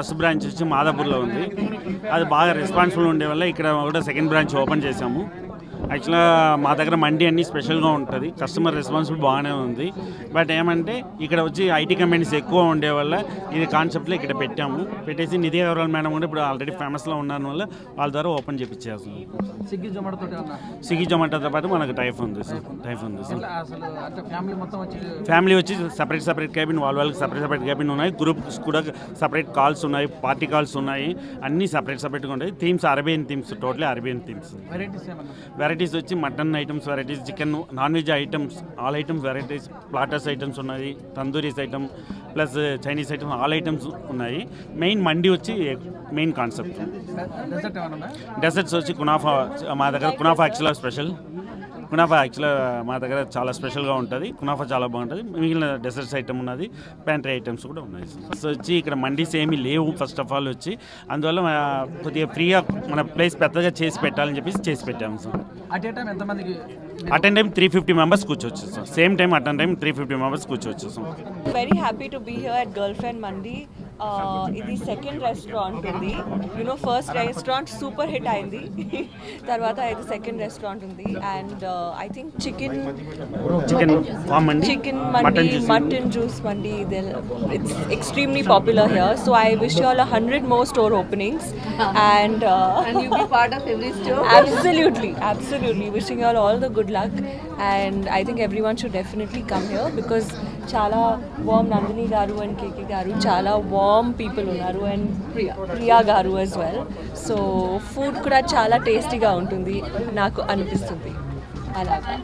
First branch వచ్చి మాదాపూర్లో ఉంది అది బాగా రెస్పాన్సిబుల్ ఉండే వల్ల ఇక్కడ కూడా సెకండ్ బ్రాంచ్ ఓపెన్ చేశాము యాక్చువల్గా మా దగ్గర మండి అన్నీ స్పెషల్గా ఉంటుంది కస్టమర్ రెస్పాన్సిబుల్ బాగానే ఉంది బట్ ఏమంటే ఇక్కడ వచ్చి ఐటీ కంపెనీస్ ఎక్కువ ఉండే వల్ల ఇది కాన్సెప్ట్లో ఇక్కడ పెట్టాము పెట్టేసి నిధి అగర్వాల్ మేడం కూడా ఇప్పుడు ఆల్రెడీ ఫేమస్లో ఉన్న వల్ల వాళ్ళ ద్వారా ఓపెన్ చేపించేస్తాం స్విగ్గీ జొమాటో తోటి అన్న స్విగ్గీ జొమాటోతో పాటు మనకు టైఫ్ ఉంది సార్ టైఫ్ ఉంది సార్ ఎట్లా అసలు అంటే ఫ్యామిలీ మొత్తం వచ్చి ఫ్యామిలీ వచ్చి సపరేట్ సపరేట్ క్యాబిన్ వాళ్ళ వాళ్ళకి సపరేట్ సపరేట్ క్యాబిన్ ఉన్నాయి గ్రూప్స్ కూడా సపరేట్ కాల్స్ ఉన్నాయి పార్టీ కాల్స్ ఉన్నాయి అన్నీ సపరేట్ సపరేట్గా ఉంటాయి themes Arabian themes totally Arabian themes varieties ఏమన్నా వెరైటీస్ వచ్చి mutton items varieties chicken non veg items all items varieties platters items ఉన్నాయి tandooris item plus Chinese items all items ఉన్నాయి main mandi వచ్చి main concept dessert ఏమన్నా ఉందా? Desserts వచ్చి kunafa మా దగ్గర కునాఫా యాక్చువల్గా స్పెషల్ కునాఫా యాక్చువల్గా మా దగ్గర చాలా స్పెషల్గా ఉంటుంది కునాఫా చాలా బాగుంటుంది మిగిలిన డెసర్ట్స్ ఐటమ్ ఉన్నది ప్యాంట్రీ ఐటమ్స్ కూడా ఉన్నాయి సో వచ్చి ఇక్కడ మండీస్ ఏమీ లేవు ఫస్ట్ ఆఫ్ ఆల్ వచ్చి అందువల్ల మా కొద్దిగా ఫ్రీగా మన ప్లేస్ పెద్దగా చేసి పెట్టాలని చెప్పేసి చేసి పెట్టాము సార్ అట్ ఏ టైం ఎంతమందికి attend time three fifty members కూర్చోవచ్చు sir same time attend time three fifty members కూర్చోవచ్చు sir very happy to be here at girl friend mandi ఇది సెకండ్ రెస్టారెంట్ ఉంది you know first restaurant super hit అయింది తర్వాత ఇది second restaurant ఉంది and I think chicken chicken farm అండి chicken mutton mandi juice mutton juice mandi it's extremely popular here so I wish you all hundred more store openings and and you be part of every store. absolutely absolutely wishing you all all the good luck and i think everyone should definitely come here because చాలా వామ్ నందిని గారు and KK గారు చాలా warm people ఉన్నారు and Priya Priya గారు as well so food కూడా చాలా టేస్టీగా ఉంటుంది నాకు అనిపిస్తుంది అలాగా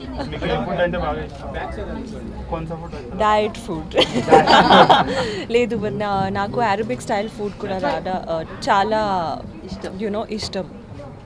డయట్ ఫుడ్ లేదు but నా- నాకు అరబిక్ స్టైల్ ఫుడ్ కూడా రాదా చాలా ఇష్టం యునో ఇష్టం